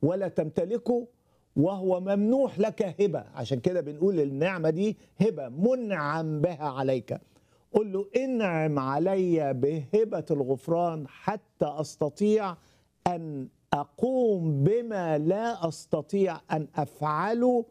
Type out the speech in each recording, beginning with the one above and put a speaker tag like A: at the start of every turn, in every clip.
A: ولا تمتلكه وهو ممنوح لك هبة عشان كده بنقول النعمة دي هبة منعم بها عليك قل له انعم علي بهبة الغفران حتى أستطيع أن أقوم بما لا أستطيع أن أفعله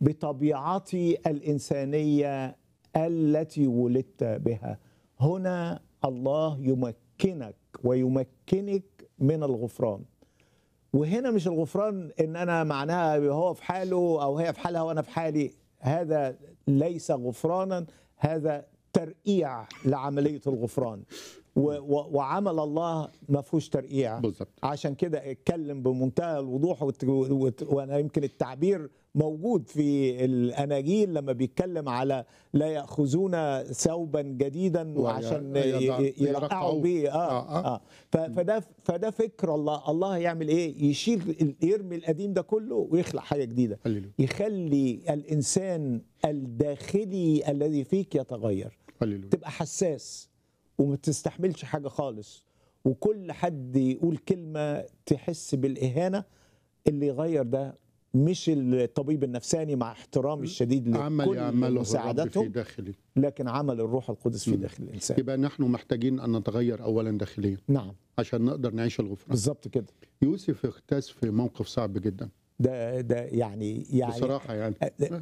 A: بطبيعتي الإنسانية التي ولدت بها هنا الله يمكنك ويمكنك من الغفران وهنا مش الغفران ان انا معناها هو في حاله او هي في حالها وانا في حالي هذا ليس غفرانا هذا ترقيع لعمليه الغفران و و وعمل الله ما فيهوش ترقيع
B: بالظبط
A: عشان كده اتكلم بمنتهى الوضوح وت- وت- وانا يمكن التعبير موجود في الاناجيل لما بيتكلم على لا ياخذون ثوبا جديدا وعشان ي-
B: يضع-
A: ي- يرقعوا
B: يرقعوه.
A: بيه اه,
B: آه، آه.
A: آه. ف- فده فده فكر الله الله يعمل ايه يشيل ال- يرمي القديم ده كله ويخلق حاجه جديده
B: هللويا
A: يخلي الانسان الداخلي الذي فيك يتغير
B: هللويا
A: تبقى حساس وما تستحملش حاجه خالص وكل حد يقول كلمه تحس بالاهانه اللي يغير ده مش الطبيب النفساني مع احترامي الشديد
B: عمل
A: لكل
B: يعمله الرب في
A: مساعدتهم
B: داخلي
A: لكن عمل الروح القدس في
B: مم.
A: داخل الانسان
B: يبقى نحن محتاجين ان نتغير اولا داخليا
A: نعم
B: عشان نقدر نعيش الغفران
A: بالظبط كده
B: يوسف اختاس في موقف صعب جدا
A: ده ده يعني يعني
B: بصراحه يعني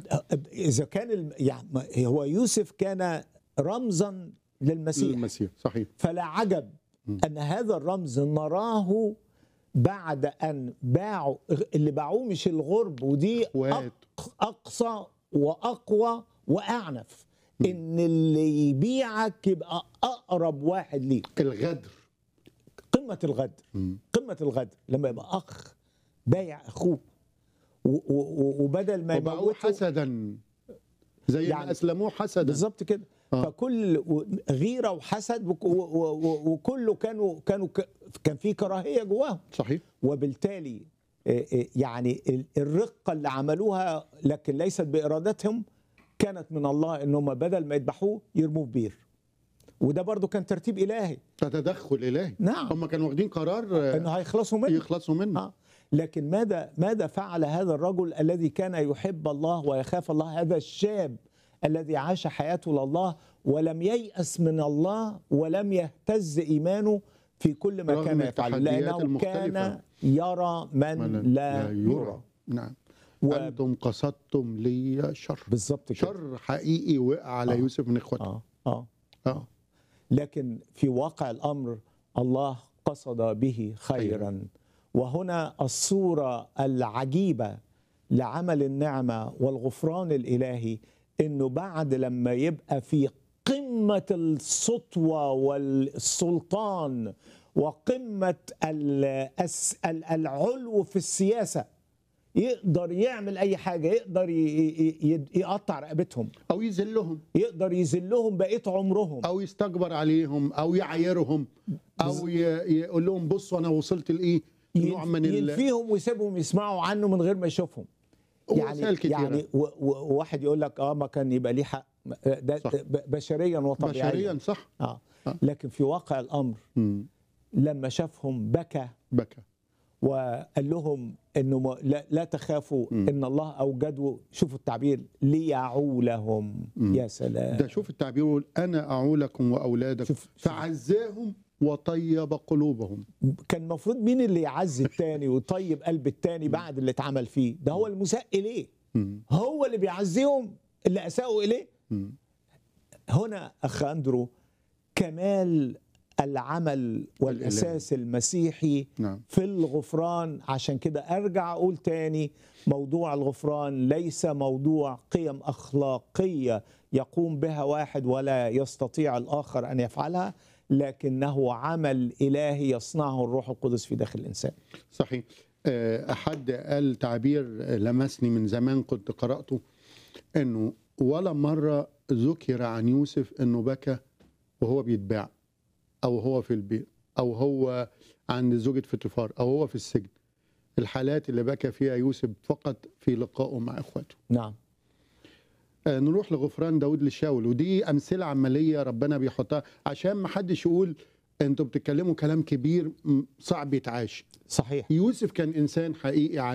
A: اذا كان الم- يعني هو يوسف كان رمزا للمسيح
B: المسيح صحيح
A: فلا عجب
B: م.
A: ان هذا الرمز نراه بعد ان باعوا اللي باعوه مش الغرب ودي
B: اخوات
A: أق- اقصى واقوى واعنف ان اللي يبيعك يبقى اقرب واحد ليك
B: الغدر
A: قمه الغدر
B: مم.
A: قمه الغدر لما يبقى اخ بايع اخوه و- و- و- وبدل ما
B: وباعوه
A: يموته
B: حسدا زي ما
A: يعني
B: اسلموه حسدا
A: بالظبط كده
B: آه.
A: فكل و- غيره وحسد وك- و- و- و- وكله كانوا كانوا ك- كان في كراهيه جواهم
B: صحيح
A: وبالتالي آه، آه، يعني ال- الرقه اللي عملوها لكن ليست بارادتهم كانت من الله انهم بدل ما يذبحوه يرموه في بير وده برضو كان ترتيب الهي
B: ده تدخل الهي
A: نعم
B: هم كانوا واخدين قرار آه،
A: انه هيخلصوا منه
B: يخلصوا منه
A: آه. لكن ماذا ماذا فعل هذا الرجل الذي كان يحب الله ويخاف الله هذا الشاب الذي عاش حياته لله ولم ييأس من الله ولم يهتز إيمانه في كل ما
B: رغم
A: كان يفعل
B: التحديات
A: لأنه
B: المختلفة.
A: كان يرى من,
B: من
A: لا, يرى
B: نعم
A: و-
B: انتم قصدتم لي شر
A: بالظبط كده
B: شر حقيقي وقع على
A: آه.
B: يوسف من اخوته
A: آه. آه.
B: اه
A: لكن في واقع الامر الله قصد به خيرا وهنا الصوره العجيبه لعمل النعمه والغفران الالهي انه بعد لما يبقى في قمه السطوه والسلطان وقمه ال- الس- ال- العلو في السياسه يقدر يعمل اي حاجه يقدر ي- ي- ي- يقطع رقبتهم
B: او يذلهم
A: يقدر يذلهم بقيه عمرهم
B: او يستكبر عليهم او يعايرهم او ي- يقول لهم بصوا انا وصلت لايه نوع من ال-
A: ينفيهم ويسيبهم يسمعوا عنه من غير ما يشوفهم يعني
B: وسائل كتيرة.
A: يعني و- و- وواحد يقول لك اه ما كان يبقى ليه حق ده
B: صح.
A: ب- بشريا وطبيعيا
B: بشريا صح
A: آه.
B: آه.
A: لكن في واقع الامر
B: مم.
A: لما شافهم بكى
B: بكى
A: وقال لهم انه ما- لا, لا تخافوا
B: مم.
A: ان الله اوجده شوفوا التعبير ليعولهم
B: مم.
A: يا سلام
B: ده شوف التعبير يقول انا اعولكم واولادكم
A: شوف- شوف.
B: فعزاهم وطيب قلوبهم
A: كان المفروض مين اللي يعزي التاني ويطيب قلب التاني بعد اللي اتعمل فيه ده هو المساء اليه
B: مم.
A: هو اللي بيعزيهم اللي اساءوا اليه
B: مم.
A: هنا اخ اندرو كمال العمل والاساس المسيحي
B: نعم
A: في الغفران عشان كده ارجع اقول تاني موضوع الغفران ليس موضوع قيم اخلاقيه يقوم بها واحد ولا يستطيع الاخر ان يفعلها لكنه عمل الهي يصنعه الروح القدس في داخل الانسان
B: صحيح آه، حد قال تعبير لمسني من زمان كنت قرأته انه ولا مرة ذكر عن يوسف انه بكى وهو بيتباع او هو في البيت او هو عند زوجة فطفار او هو في السجن الحالات اللي بكى فيها يوسف فقط في لقائه مع اخواته
A: نعم
B: آه، نروح لغفران داود للشاول ودي امثله عمليه ربنا بيحطها عشان ما حدش يقول انتوا بتتكلموا كلام كبير م، صعب يتعاش
A: صحيح
B: يوسف كان انسان حقيقي